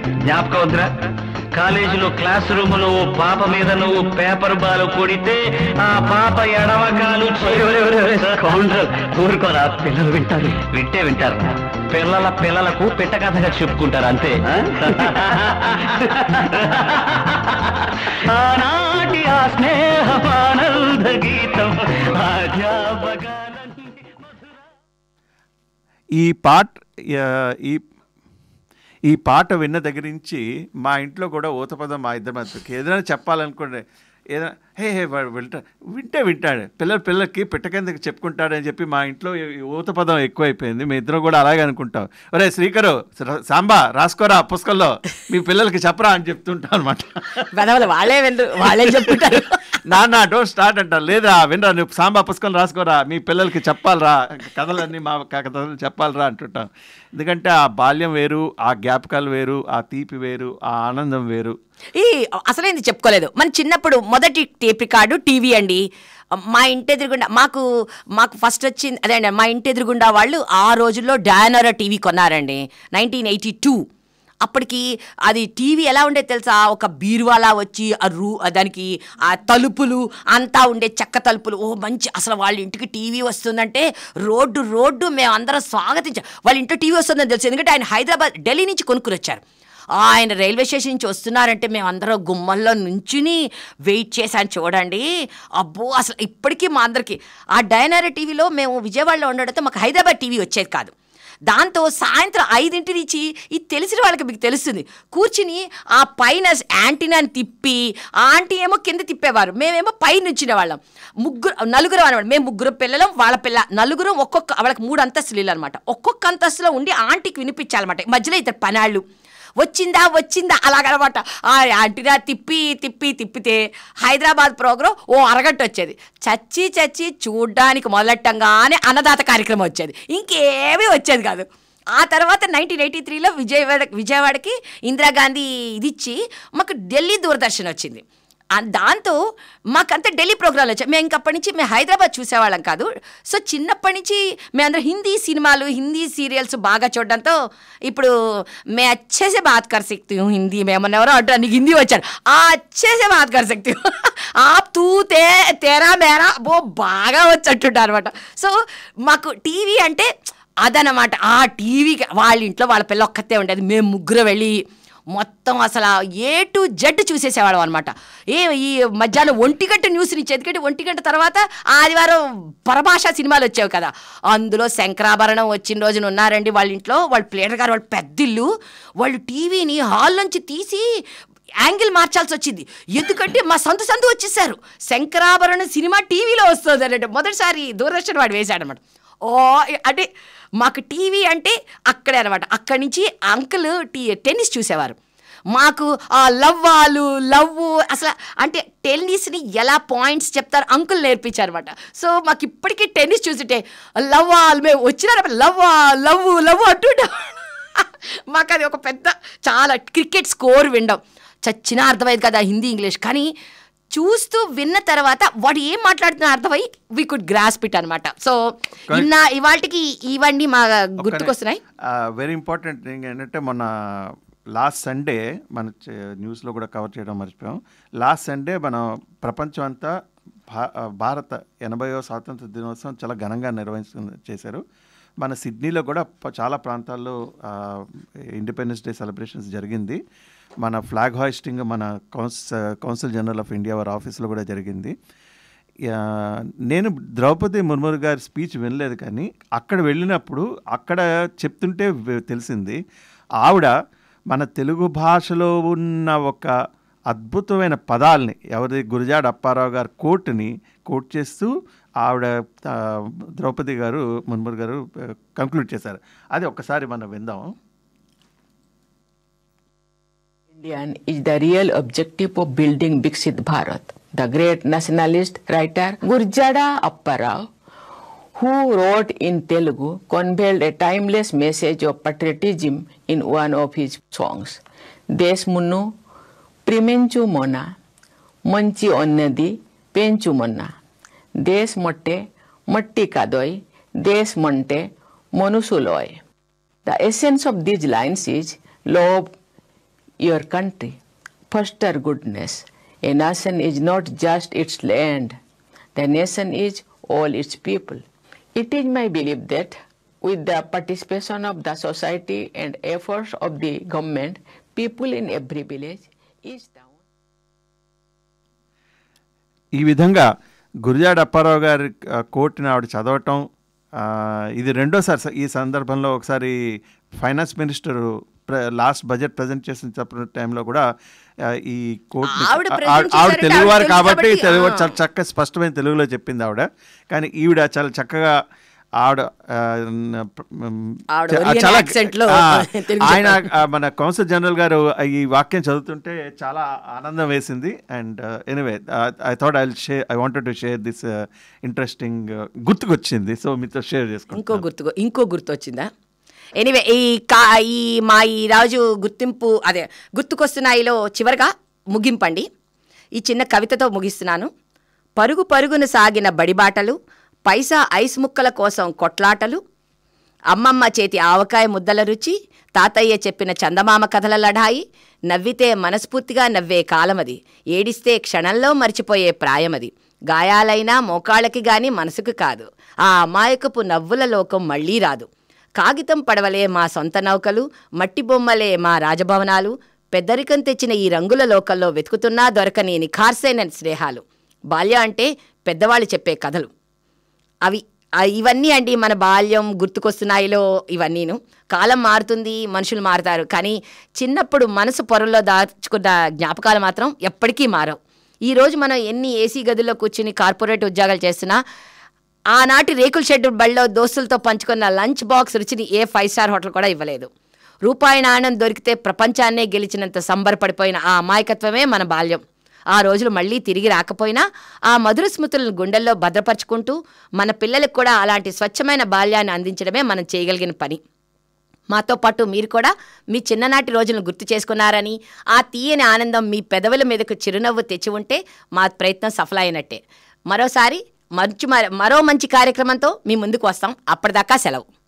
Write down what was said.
జ్ఞాపకం వద్దురా కాలేజీలో క్లాస్ రూమ్ లో ఓ పాప మీద నువ్వు పేపర్ బాల్ కొడితే ఆ పాప ఎడమకాలు ఊరుకోరా పిల్లలు వింటారు వింటే వింటారు పిల్లల పిల్లలకు పిట్ట కథగా చెప్పుకుంటారు అంతే ఆనాటి ఆ స్నేహమానంద గీతం ఆధ్యాపకాలన్నీ ఈ పాట ఆ, ఈ ఈ పాట విన్న దగ్గర నుంచి మా ఇంట్లో కూడా ఊతపదం మా ఇద్దరి మధ్యకి ఏదైనా చెప్పాలనుకోండి ఏదైనా హే హే వాడు వింటా వింటే వింటాడు పిల్లల పిల్లలకి పిట్ట కిందకి చెప్పుకుంటాడని చెప్పి మా ఇంట్లో ఈ ఊతపదం ఎక్కువైపోయింది మీ ఇద్దరం కూడా అలాగే అనుకుంటాం ఒరే శ్రీకరు ర- సాంబా రాసుకోరా ఆ పుస్తకంలో మీ పిల్లలకి చెప్పరా అని చెప్తుంటాం అనమాట వెదవలు వాళ్ళే వెళ్ళు వాళ్ళే చెప్పుకుంటారు నాన్న డోంట్ స్టార్ట్ అంటారు లేదా వినరా నువ్వు సాంబా పుస్తకం రాసుకోరా మీ పిల్లలకి చెప్పాలరా కథలన్నీ మా కథలు చెప్పాలరా అంటుంటాం ఎందుకంటే ఆ బాల్యం వేరు ఆ జ్ఞాపకాలు వేరు ఆ తీపి వేరు ఆ ఆనందం వేరు ఈ అసలేంది చెప్పుకోలేదు మన చిన్నప్పుడు మొదటి టేప్ రికార్డు టీవీ అండి మా ఇంటి ఎదురుగుండా మాకు మాకు ఫస్ట్ వచ్చింది అదే అండి మా ఇంటి ఎదురుగుండా వాళ్ళు ఆ రోజుల్లో డయానరా టీవీ కొన్నారండి నైన్టీన్ ఎయిటీ టూ అప్పటికి అది టీవీ ఎలా ఉండేది తెలుసా ఒక బీరువాలా వచ్చి ఆ రూ ఆ దానికి ఆ తలుపులు అంతా ఉండే చెక్క తలుపులు ఓ మంచి అసలు వాళ్ళ ఇంటికి టీవీ వస్తుందంటే రోడ్డు రోడ్డు మేము అందరం స్వాగతించాం వాళ్ళ ఇంట్లో టీవీ వస్తుందని తెలుసు ఎందుకంటే ఆయన హైదరాబాద్ ఢిల్లీ నుంచి కొనుక్కుని వచ్చారు ఆయన రైల్వే స్టేషన్ నుంచి వస్తున్నారంటే మేము అందరం గుమ్మల్లో నుంచుని వెయిట్ చేశాను చూడండి అబ్బో అసలు ఇప్పటికీ మా అందరికీ ఆ డైనర్ టీవీలో మేము విజయవాడలో ఉండడంతో మాకు హైదరాబాద్ టీవీ వచ్చేది కాదు దాంతో సాయంత్రం ఐదింటి నుంచి ఇది తెలిసిన వాళ్ళకి మీకు తెలుస్తుంది కూర్చుని ఆ పైన యాంటీనాని తిప్పి ఆ ఆంటీ ఏమో కింద తిప్పేవారు మేమేమో పై నుంచిన వాళ్ళం ముగ్గురు నలుగురు అనమాట మేము ముగ్గురు పిల్లలం వాళ్ళ పిల్ల నలుగురు ఒక్కొక్క వాళ్ళకి మూడు అంతస్తులు ఇల్లు అనమాట ఒక్కొక్క అంతస్తులో ఉండి ఆంటీకి వినిపించాలన్నమాట మధ్యలో ఇద్దరు పనాళ్ళు వచ్చిందా వచ్చిందా అలాగనమాట ఆ యాంటీనా తిప్పి తిప్పి తిప్పితే హైదరాబాద్ ప్రోగ్రాం ఓ అరగంట వచ్చేది చచ్చి చచ్చి చూడ్డానికి మొదలెట్టంగానే అన్నదాత కార్యక్రమం వచ్చేది ఇంకేమీ వచ్చేది కాదు ఆ తర్వాత నైన్టీన్ ఎయిటీ త్రీలో విజయవాడ విజయవాడకి ఇందిరాగాంధీ ఇది ఇచ్చి మాకు ఢిల్లీ దూరదర్శన్ వచ్చింది ఆ దాంతో మాకంతా ఢిల్లీ ప్రోగ్రాంలు వచ్చాయి మేము ఇంకప్పటి నుంచి మేము హైదరాబాద్ చూసేవాళ్ళం కాదు సో చిన్నప్పటి నుంచి మేమందరం హిందీ సినిమాలు హిందీ సీరియల్స్ బాగా చూడడంతో ఇప్పుడు మే अच्छे से बात कर सकती हूँ हिंदी में మన ఎవరో అంటారు నీకు హిందీ వచ్చారు ఆ अच्छे से बात कर सकती हूँ ఆప్ తూ తే తేరా మేరా బో బాగా వచ్చంటుంటారు అనమాట సో మాకు టీవీ అంటే అదనమాట ఆ టీవీకి వాళ్ళ ఇంట్లో వాళ్ళ పిల్ల ఒక్కతే ఉండేది మేము ముగ్గురు వెళ్ళి మొత్తం అసలు ఏ టు జెడ్ చూసేసేవాళ్ళం అనమాట ఏ ఈ మధ్యాహ్నం ఒంటి గంట న్యూస్ నుంచి ఎందుకంటే ఒంటి గంట తర్వాత ఆదివారం పరభాషా సినిమాలు వచ్చావు కదా అందులో శంకరాభరణం వచ్చిన రోజున ఉన్నారండి వాళ్ళ ఇంట్లో వాళ్ళ ప్లేటర్ గారు వాళ్ళ పెద్దిల్లు వాళ్ళు టీవీని హాల్ నుంచి తీసి యాంగిల్ మార్చాల్సి వచ్చింది ఎందుకంటే మా సందు సందు వచ్చేసారు శంకరాభరణం సినిమా టీవీలో వస్తుంది అంటే మొదటిసారి దూరదర్శన్ వాడు వేశాడనమాట ఓ అంటే మాకు టీవీ అంటే అక్కడే అనమాట అక్కడి నుంచి అంకుల్ టీ టెన్నిస్ చూసేవారు మాకు ఆ లవ్వాలు లవ్ అసలు అంటే టెన్నిస్ని ఎలా పాయింట్స్ చెప్తారు అంకుల్ నేర్పించారు అనమాట సో మాకు ఇప్పటికీ టెన్నిస్ చూస్తుంటే లవ్వాలు మేము వచ్చినారు లవ్వా లవ్ లవ్ అంటుంటాం మాకు అది ఒక పెద్ద చాలా క్రికెట్ స్కోర్ వినడం చచ్చినా అర్థమైంది కదా హిందీ ఇంగ్లీష్ కానీ చూస్తూ విన్న తర్వాత వాడు ఏం మాట్లాడుతున్నా అర్థమై వీ కుడ్ గ్రాస్ పిట్ అనమాట సో ఇన్న ఇవాళకి ఇవన్నీ మా గుర్తుకొస్తున్నాయి వెరీ ఇంపార్టెంట్ థింగ్ ఏంటంటే మొన్న లాస్ట్ సండే మన చే- న్యూస్లో కూడా కవర్ చేయడం మర్చిపోయాం లాస్ట్ సండే మన ప్రపంచం అంతా భా భారత ఎనభైవ స్వాతంత్ర దినోత్సవం చాలా ఘనంగా నిర్వహించ చేశారు మన సిడ్నీలో కూడా ప- చాలా ప్రాంతాల్లో ఇండిపెండెన్స్ డే సెలబ్రేషన్స్ జరిగింది మన ఫ్లాగ్ హాయిస్టింగ్ మన కౌన్స్ కౌన్సిల్ జనరల్ ఆఫ్ ఇండియా వారి ఆఫీస్లో కూడా జరిగింది యా, నేను ద్రౌపది ముర్మురు గారి స్పీచ్ వినలేదు కానీ అక్కడ వెళ్ళినప్పుడు అక్కడ చెప్తుంటే వె- తెలిసింది ఆవిడ మన తెలుగు భాషలో ఉన్న ఒక అద్భుతమైన పదాలని ఎవరి గురజాడ అప్పారావు గారి కోట్ని కోట్ చేస్తూ ఆవిడ ఆ, ద్రౌపది గారు మున్మురు గారు కంక్లూడ్ చేశారు అది ఒక్కసారి మనం విందాం Indian is the real objective of building Viksit Bharat. The great nationalist writer Gurjada Apparao, who wrote in Telugu, conveyed a timeless message of patriotism in one of his songs. Desmunnu Primenchu Mona, Manchi Onnadi Penchu Monna. Des Motte Matti Kadoi, Des Monte Monusuloy. The essence of these lines is love your country, foster goodness. A nation is not just its land, the nation is all its people. It is my belief that with the participation of the society and efforts of the government, people in every village, each town, ఈ విధంగా గురిజాడ అప్పారావు గారి ఆ, కోట్ని ఆవిడ చదవటం ఆ, ఇది రెండోసారి స- ఈ సందర్భంలో ఒకసారి finance minister last budget present చేసిన చెప్పిన టైంలో కూడా ఆ, ఈ కోట్ ఆవిడ present ఆవిడ చేశారంటే తెలుగువారు ఆవిడ తెలుసు కాబట్టి కాబట్టి, తెలుగు ఆ. చాలా చక్కగా స్పష్టమైన తెలుగులో చెప్పింది ఆవిడ కానీ ఈవిడ చాలా చక్కగా ఆవిడ ఆ, న- ప్ర- మ్, ఆవిడ చ- Oriental చాలా accent లో ఆ, తెలుగు ఆయన చెప్పారు. ఆ, మన కౌన్సిల్ జనరల్ గారు ఈ వాక్యం చదువుతుంటే చాలా ఆనందం వేసింది and anyway I thought I share I wanted to share this interesting గుర్తుకొచ్చింది సో మీతో షేర్ ఇంకో చేసుకుంటాను గుర్తు ఇంకో గుర్తు వచ్చిందా ఎనీవే ఈ కా ఈ మా ఈ రాజు గుర్తింపు అదే గుర్తుకొస్తున్నాయిలో చివరగా ముగింపండి ఈ చిన్న కవితతో ముగిస్తున్నాను పరుగు పరుగును సాగిన బడిబాటలు పైసా ఐస్ ముక్కల కోసం కొట్లాటలు అమ్మమ్మ చేతి ఆవకాయ ముద్దల రుచి తాతయ్య చెప్పిన చందమామ కథల లఢాయి నవ్వితే మనస్ఫూర్తిగా నవ్వే కాలమది ఏడిస్తే క్షణంలో మర్చిపోయే ప్రాయమది గాయాలైనా మోకాళ్ళకి గాని మనసుకు కాదు ఆ అమాయకపు నవ్వుల లోకం మళ్ళీ రాదు కాగితం పడవలే మా సొంత నౌకలు మట్టి బొమ్మలే మా రాజభవనాలు పెద్దరికం తెచ్చిన ఈ రంగుల లోకల్లో వెతుకుతున్నా దొరకని నిఖార్సైన స్నేహాలు బాల్య అంటే పెద్దవాళ్ళు చెప్పే కథలు అవి ఆ ఇవన్నీ అండి మన బాల్యం గుర్తుకొస్తున్నాయిలో ఇవన్నీను కాలం మారుతుంది మనుషులు మారుతారు కానీ చిన్నప్పుడు మనసు పొరల్లో దాచుకున్న జ్ఞాపకాలు మాత్రం ఎప్పటికీ మారవు ఈరోజు మనం ఎన్ని ఏసీ గదుల్లో కూర్చుని కార్పొరేట్ ఉద్యోగాలు చేస్తున్నా ఆనాటి రేకుల షెడ్ బళ్ళలో దోస్తులతో పంచుకున్న లంచ్ బాక్స్ రుచిని ఏ ఫైవ్ స్టార్ హోటల్ కూడా ఇవ్వలేదు రూపాయి నాణ్యం దొరికితే ప్రపంచాన్నే గెలిచినంత సంబరపడిపోయిన ఆ అమాయకత్వమే మన బాల్యం ఆ రోజులు మళ్ళీ తిరిగి రాకపోయినా ఆ మధుర స్మృతులను గుండెల్లో భద్రపరుచుకుంటూ మన పిల్లలకు కూడా అలాంటి స్వచ్ఛమైన బాల్యాన్ని అందించడమే మనం చేయగలిగిన పని మాతో పాటు మీరు కూడా మీ చిన్ననాటి రోజులను గుర్తు చేసుకున్నారని ఆ తీయని ఆనందం మీ పెదవుల మీదకు చిరునవ్వు తెచ్చి ఉంటే మా ప్రయత్నం సఫలమైనట్టే మరోసారి మంచి మరో మంచి కార్యక్రమంతో మీ ముందుకు వస్తాం అప్పటిదాకా సెలవు